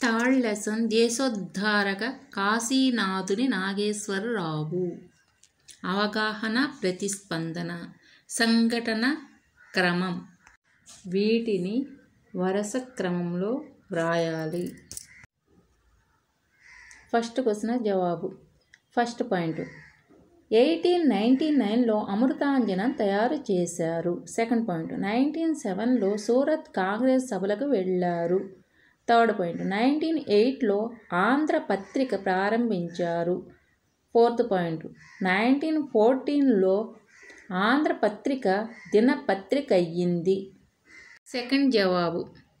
third lesson దేశోద్ధారక కాశీనాథుని నాగేశ్వరరావు అవగాహన ప్రతిస్పందన సంఘటన క్రమం వీటిని వరుస క్రమంలో వ్రాయాలి ఫస్ట్ క్వశ్చన్ జవాబు ఫస్ట్ పాయింట్ ఎయిటీన్ నైంటీ నైన్లో అమృతాంజనం తయారు చేశారు సెకండ్ పాయింట్ నైన్టీన్ సెవెన్లో సూరత్ కాంగ్రెస్ సభలకు వెళ్ళారు థర్డ్ పాయింట్ నైన్టీన్ ఎయిట్లో ఆంధ్ర పత్రిక ప్రారంభించారు ఫోర్త్ పాయింట్ నైన్టీన్ ఫోర్టీన్లో ఆంధ్ర పత్రిక దినపత్రిక అయ్యింది సెకండ్ జవాబు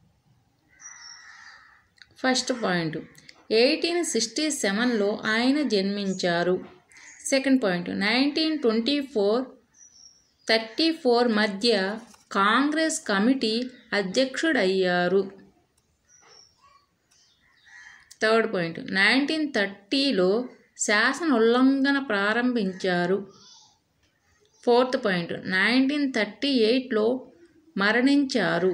ఫస్ట్ పాయింట్ ఎయిటీన్ సిక్స్టీ సెవెన్లో ఆయన జన్మించారు second point nineteen twenty four thirty four మధ్య కాంగ్రెస్ కమిటీ అధ్యక్షుడయ్యారు థర్డ్ పాయింట్ నైన్టీన్ థర్టీలో శాసన ఉల్లంఘన ప్రారంభించారు ఫోర్త్ పాయింట్ నైన్టీన్ థర్టీ ఎయిట్లో మరణించారు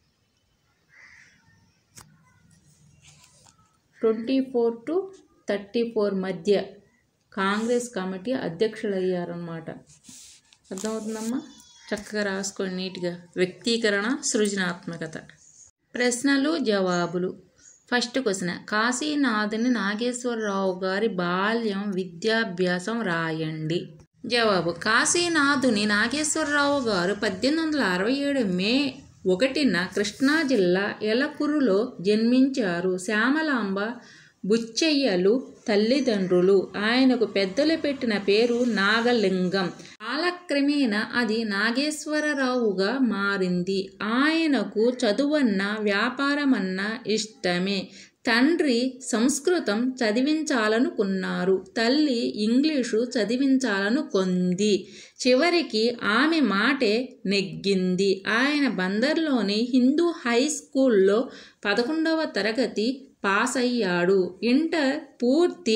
twenty four to thirty four మధ్య కాంగ్రెస్ కమిటీ అధ్యక్షులయ్యారన్నమాట అర్థమవుతుందమ్మా చక్కగా రాసుకోండి నీట్గా వ్యక్తీకరణ సృజనాత్మకత ప్రశ్నలు జవాబులు ఫస్ట్ క్వశ్చన్ కాశీనాథుని నాగేశ్వరరావు గారి బాల్యం విద్యాభ్యాసం రాయండి జవాబు కాశీనాథుని నాగేశ్వరరావు గారు పద్దెనిమిది వందల అరవై ఏడు మే ఒకటిన కృష్ణా జిల్లా ఎలకురులో జన్మించారు శ్యామలాంబ బుచ్చయ్యలు తల్లిదండ్రులు ఆయనకు పెద్దలు పెట్టిన పేరు నాగలింగం కాలక్రమేణా అది నాగేశ్వరరావుగా మారింది ఆయనకు చదువన్న వ్యాపారమన్న ఇష్టమే తండ్రి సంస్కృతం చదివించాలనుకున్నారు తల్లి ఇంగ్లీషు చదివించాలనుకుంది చివరికి ఆమె మాటే నెగ్గింది ఆయన బందర్లోని హిందూ హై స్కూల్లో పదకొండవ తరగతి పాస్ అయ్యాడు ఇంటర్ పూర్తి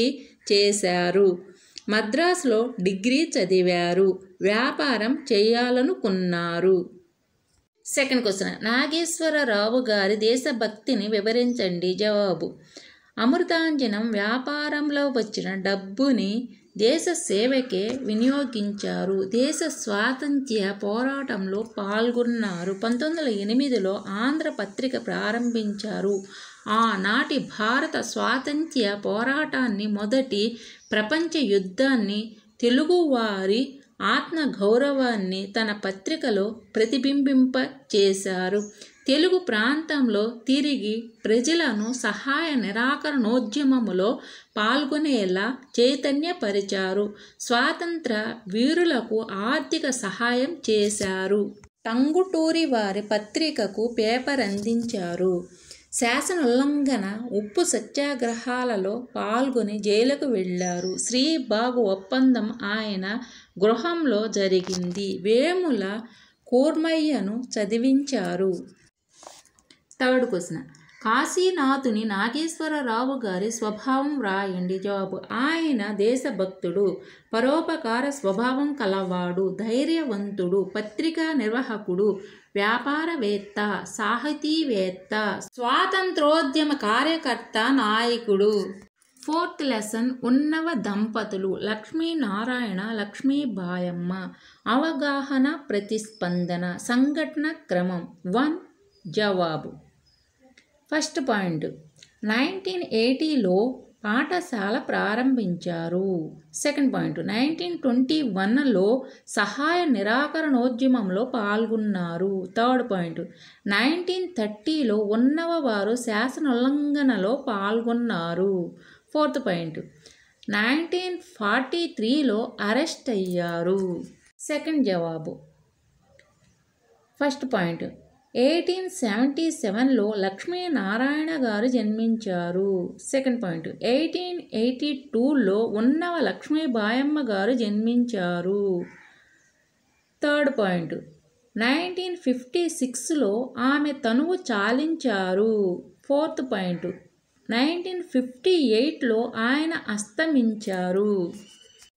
చేశారు మద్రాసులో డిగ్రీ చదివారు వ్యాపారం చేయాలనుకున్నారు సెకండ్ క్వశ్చన్ నాగేశ్వరరావు గారి దేశభక్తిని వివరించండి జవాబు అమృతాంజనం వ్యాపారంలో వచ్చిన డబ్బుని దేశ సేవకే వినియోగించారు దేశ స్వాతంత్ర్య పోరాటంలో పాల్గొన్నారు పంతొమ్మిది వందల ఎనిమిదిలో ఆంధ్ర పత్రిక ప్రారంభించారు ఆనాటి భారత స్వాతంత్ర్య పోరాటాన్ని మొదటి ప్రపంచ యుద్ధాన్ని తెలుగువారి ఆత్మ గౌరవాన్ని తన పత్రికలో ప్రతిబింబింప చేశారు తెలుగు ప్రాంతంలో తిరిగి ప్రజలను సహాయ నిరాకరణోద్యమములో పాల్గొనేలా చైతన్యపరిచారు స్వాతంత్ర వీరులకు ఆర్థిక సహాయం చేశారు టంగుటూరి వారి పత్రికకు పేపర్ అందించారు శాసన ఉల్లంఘన ఉప్పు సత్యాగ్రహాలలో పాల్గొని జైలుకు వెళ్ళారు శ్రీబాగు ఒప్పందం ఆయన గృహంలో జరిగింది వేముల కూర్మయ్యను చదివించారు థర్డ్ క్వశ్చన్ కాశీనాథుని నాగేశ్వరరావు గారి స్వభావం రాయండి జవాబు ఆయన దేశభక్తుడు పరోపకార స్వభావం కలవాడు ధైర్యవంతుడు పత్రికా నిర్వాహకుడు వ్యాపారవేత్త సాహితీవేత్త స్వాతంత్రోద్యమ కార్యకర్త నాయకుడు ఫోర్త్ లెసన్ ఉన్నవ దంపతులు లక్ష్మీనారాయణ లక్ష్మీబాయమ్మ అవగాహన ప్రతిస్పందన సంఘటన క్రమం వన్ జవాబు ఫస్ట్ పాయింట్ నైన్టీన్ ఎయిటీలో పాఠశాల ప్రారంభించారు సెకండ్ పాయింట్ నైన్టీన్ ట్వంటీ వన్లో సహాయ నిరాకరణోద్యమంలో పాల్గొన్నారు థర్డ్ పాయింట్ నైన్టీన్ థర్టీలో ఉన్నవ వారు శాసన ఉల్లంఘనలో పాల్గొన్నారు ఫోర్త్ పాయింట్ నైన్టీన్ ఫార్టీ త్రీలో అరెస్ట్ అయ్యారు సెకండ్ జవాబు ఫస్ట్ పాయింట్ ఎయిటీన్ సెవెంటీ సెవెన్లో లక్ష్మీనారాయణ గారు జన్మించారు సెకండ్ పాయింట్ ఎయిటీన్ ఎయిటీ టూలో ఉన్నవ లక్ష్మీబాయమ్మ గారు జన్మించారు థర్డ్ పాయింట్ నైన్టీన్ ఫిఫ్టీ సిక్స్లో ఆమె తనువు చాలించారు ఫోర్త్ పాయింట్ నైన్టీన్ ఫిఫ్టీ ఎయిట్లో ఆయన అస్తమించారు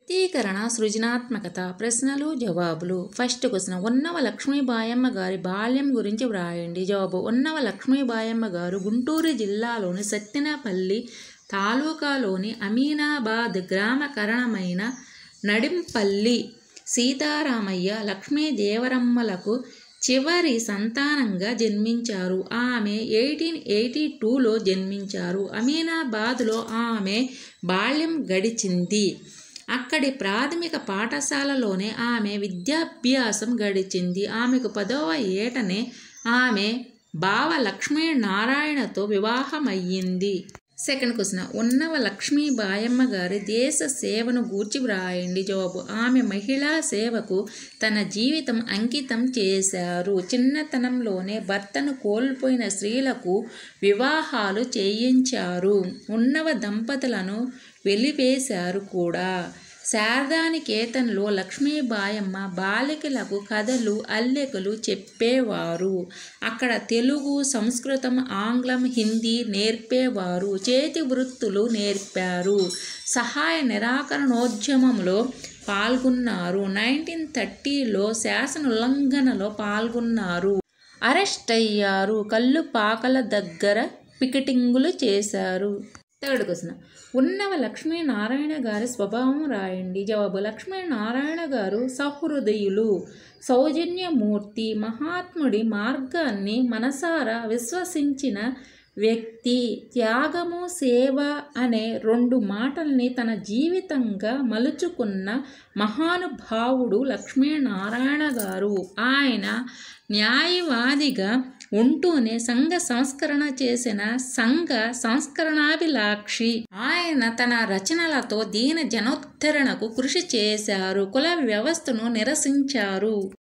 వ్యక్తీకరణ సృజనాత్మకత ప్రశ్నలు జవాబులు ఫస్ట్ క్వశ్చన్ ఉన్నవ లక్ష్మీబాయమ్మ గారి బాల్యం గురించి వ్రాయండి జవాబు ఉన్నవ లక్ష్మీబాయమ్మ గారు గుంటూరు జిల్లాలోని సత్తెనపల్లి తాలూకాలోని అమీనాబాద్ గ్రామకరణమైన నడింపల్లి సీతారామయ్య లక్ష్మీదేవరమ్మలకు చివరి సంతానంగా జన్మించారు ఆమె ఎయిటీన్ ఎయిటీ టూలో జన్మించారు అమీనాబాద్లో ఆమె బాల్యం గడిచింది అక్కడి ప్రాథమిక పాఠశాలలోనే ఆమె విద్యాభ్యాసం గడిచింది ఆమెకు పదవ ఏటనే ఆమె బావ లక్ష్మీనారాయణతో వివాహమయ్యింది సెకండ్ క్వశ్చన్ ఉన్నవ లక్ష్మీబాయమ్మ గారి దేశ సేవను గూర్చి వ్రాయండి జవాబు ఆమె మహిళా సేవకు తన జీవితం అంకితం చేశారు చిన్నతనంలోనే భర్తను కోల్పోయిన స్త్రీలకు వివాహాలు చేయించారు ఉన్నవ దంపతులను వెలివేశారు కూడా శారదానికేతన్లో లక్ష్మీబాయమ్మ బాలికలకు కథలు అల్లెకలు చెప్పేవారు అక్కడ తెలుగు సంస్కృతం ఆంగ్లం హిందీ నేర్పేవారు చేతి వృత్తులు నేర్పారు సహాయ నిరాకరణోద్యమంలో పాల్గొన్నారు నైన్టీన్ థర్టీలో శాసన ఉల్లంఘనలో పాల్గొన్నారు అరెస్ట్ అయ్యారు కళ్ళు పాకల దగ్గర పికెటింగులు చేశారు థర్డ్ క్వశ్చన్ ఉన్నవ లక్ష్మీనారాయణ గారి స్వభావం రాయండి జవాబు లక్ష్మీనారాయణ గారు సహృదయులు సౌజన్యమూర్తి మహాత్ముడి మార్గాన్ని మనసారా విశ్వసించిన వ్యక్తి త్యాగము సేవ అనే రెండు మాటల్ని తన జీవితంగా మలుచుకున్న మహానుభావుడు లక్ష్మీనారాయణ గారు ఆయన న్యాయవాదిగా ఉంటూనే సంఘ సంస్కరణ చేసిన సంఘ సంస్కరణాభిలాక్షి ఆయన తన రచనలతో దీన జనోద్ధరణకు కృషి చేశారు కుల వ్యవస్థను నిరసించారు